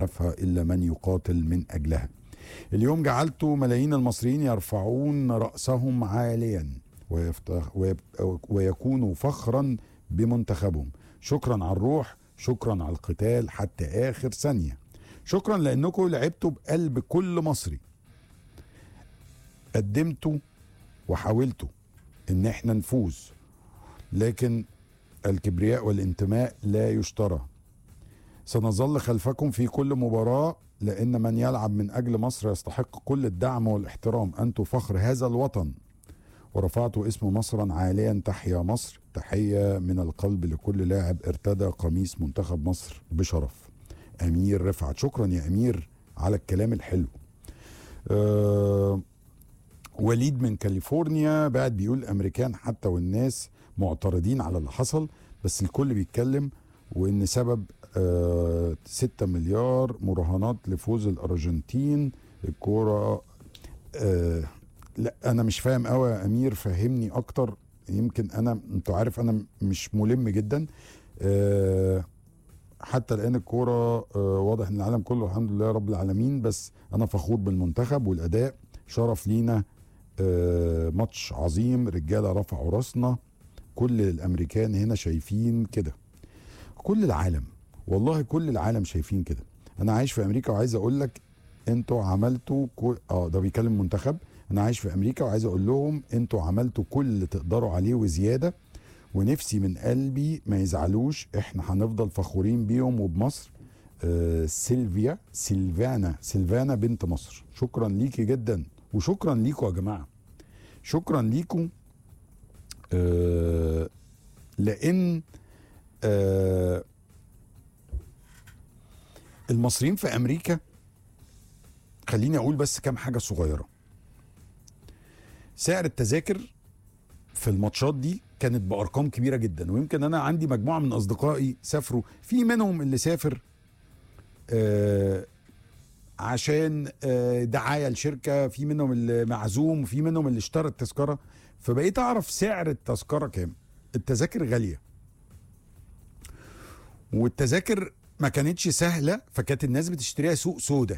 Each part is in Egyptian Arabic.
يعرفها إلا من يقاتل من أجلها اليوم جعلت ملايين المصريين يرفعون رأسهم عاليا ويفتخ ويب- ويكونوا فخرا بمنتخبهم شكرا على الروح شكرا على القتال حتى آخر ثانية شكرا لأنكم لعبتوا بقلب كل مصري قدمتوا وحاولتوا ان احنا نفوز لكن الكبرياء والانتماء لا يشترى سنظل خلفكم في كل مباراة لأن من يلعب من أجل مصر يستحق كل الدعم والاحترام أنتم فخر هذا الوطن ورفعتوا اسم مصرا عاليا تحيا مصر تحية من القلب لكل لاعب ارتدى قميص منتخب مصر بشرف أمير رفعت شكرا يا أمير على الكلام الحلو أه وليد من كاليفورنيا بعد بيقول الامريكان حتى والناس معترضين على اللي حصل بس الكل بيتكلم وان سبب آه 6 مليار مراهنات لفوز الارجنتين الكوره آه لا انا مش فاهم قوي يا امير فهمني اكتر يمكن انا انت عارف انا مش ملم جدا آه حتى الان الكوره آه واضح ان العالم كله الحمد لله رب العالمين بس انا فخور بالمنتخب والاداء شرف لينا آه، ماتش عظيم رجاله رفعوا راسنا كل الامريكان هنا شايفين كده كل العالم والله كل العالم شايفين كده انا عايش في امريكا وعايز اقول لك انتوا عملتوا كل اه ده بيكلم منتخب انا عايش في امريكا وعايز اقول لهم انتوا عملتوا كل اللي تقدروا عليه وزياده ونفسي من قلبي ما يزعلوش احنا هنفضل فخورين بيهم وبمصر آه سيلفيا سيلفانا سيلفانا بنت مصر شكرا ليكي جدا وشكرا ليكوا يا جماعه شكرا ليكم آه لان آه المصريين في امريكا خليني اقول بس كام حاجه صغيره سعر التذاكر في الماتشات دي كانت بارقام كبيره جدا ويمكن انا عندي مجموعه من اصدقائي سافروا في منهم اللي سافر آه عشان آه، دعايه لشركه في منهم اللي معزوم وفي منهم اللي اشترى التذكره فبقيت اعرف سعر التذكره كام التذاكر غاليه والتذاكر ما كانتش سهله فكانت الناس بتشتريها سوق سودا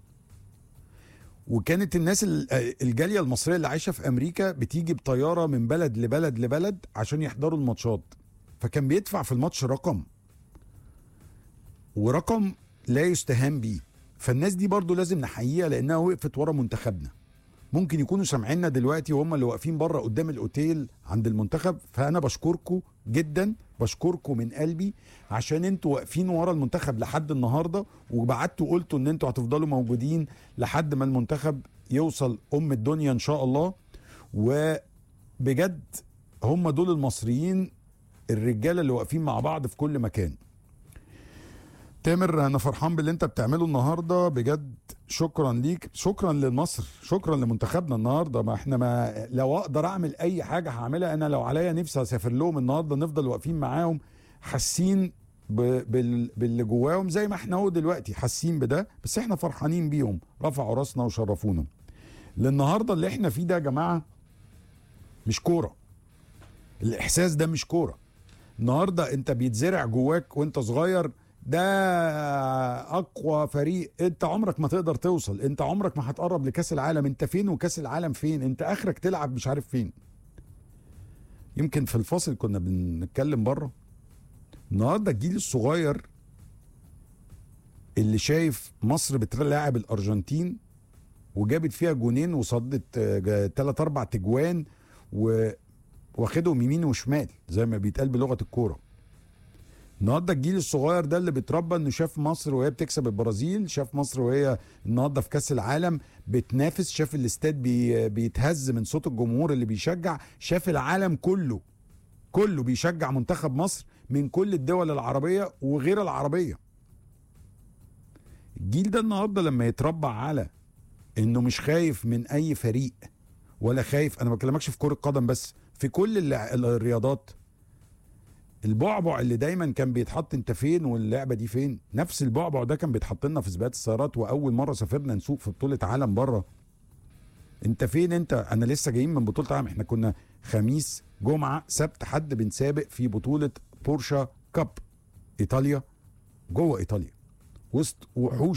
وكانت الناس ال- آه، الجاليه المصريه اللي عايشه في امريكا بتيجي بطياره من بلد لبلد لبلد عشان يحضروا الماتشات فكان بيدفع في الماتش رقم ورقم لا يستهان بيه فالناس دي برضو لازم نحييها لانها وقفت ورا منتخبنا ممكن يكونوا سامعيننا دلوقتي وهم اللي واقفين بره قدام الاوتيل عند المنتخب فانا بشكركم جدا بشكركم من قلبي عشان انتوا واقفين ورا المنتخب لحد النهارده وبعتوا قلتوا ان انتوا هتفضلوا موجودين لحد ما المنتخب يوصل ام الدنيا ان شاء الله وبجد هم دول المصريين الرجاله اللي واقفين مع بعض في كل مكان تامر انا فرحان باللي انت بتعمله النهارده بجد شكرا ليك شكرا لمصر شكرا لمنتخبنا النهارده ما احنا ما لو اقدر اعمل اي حاجه هعملها انا لو عليا نفسي اسافر لهم النهارده نفضل واقفين معاهم حاسين ب- بال- باللي جواهم زي ما احنا اهو دلوقتي حاسين بده بس احنا فرحانين بيهم رفعوا راسنا وشرفونا للنهارده اللي احنا فيه ده يا جماعه مش كوره الاحساس ده مش كوره النهارده انت بيتزرع جواك وانت صغير ده اقوى فريق انت عمرك ما تقدر توصل انت عمرك ما هتقرب لكاس العالم انت فين وكاس العالم فين انت اخرك تلعب مش عارف فين يمكن في الفاصل كنا بنتكلم بره النهارده الجيل الصغير اللي شايف مصر بتلاعب الارجنتين وجابت فيها جونين وصدت ثلاث اربع تجوان و واخدهم يمين وشمال زي ما بيتقال بلغه الكوره النهارده الجيل الصغير ده اللي بيتربى انه شاف مصر وهي بتكسب البرازيل شاف مصر وهي النهارده في كاس العالم بتنافس شاف الاستاد بي بيتهز من صوت الجمهور اللي بيشجع شاف العالم كله كله بيشجع منتخب مصر من كل الدول العربيه وغير العربيه الجيل ده النهارده لما يتربى على انه مش خايف من اي فريق ولا خايف انا ما بكلمكش في كره قدم بس في كل اللع- الرياضات البعبع اللي دايما كان بيتحط انت فين واللعبه دي فين نفس البعبع ده كان بيتحط لنا في سباقات السيارات واول مره سافرنا نسوق في بطوله عالم بره انت فين انت انا لسه جايين من بطوله عالم احنا كنا خميس جمعه سبت حد بنسابق في بطوله بورشا كاب ايطاليا جوه ايطاليا وسط وحوش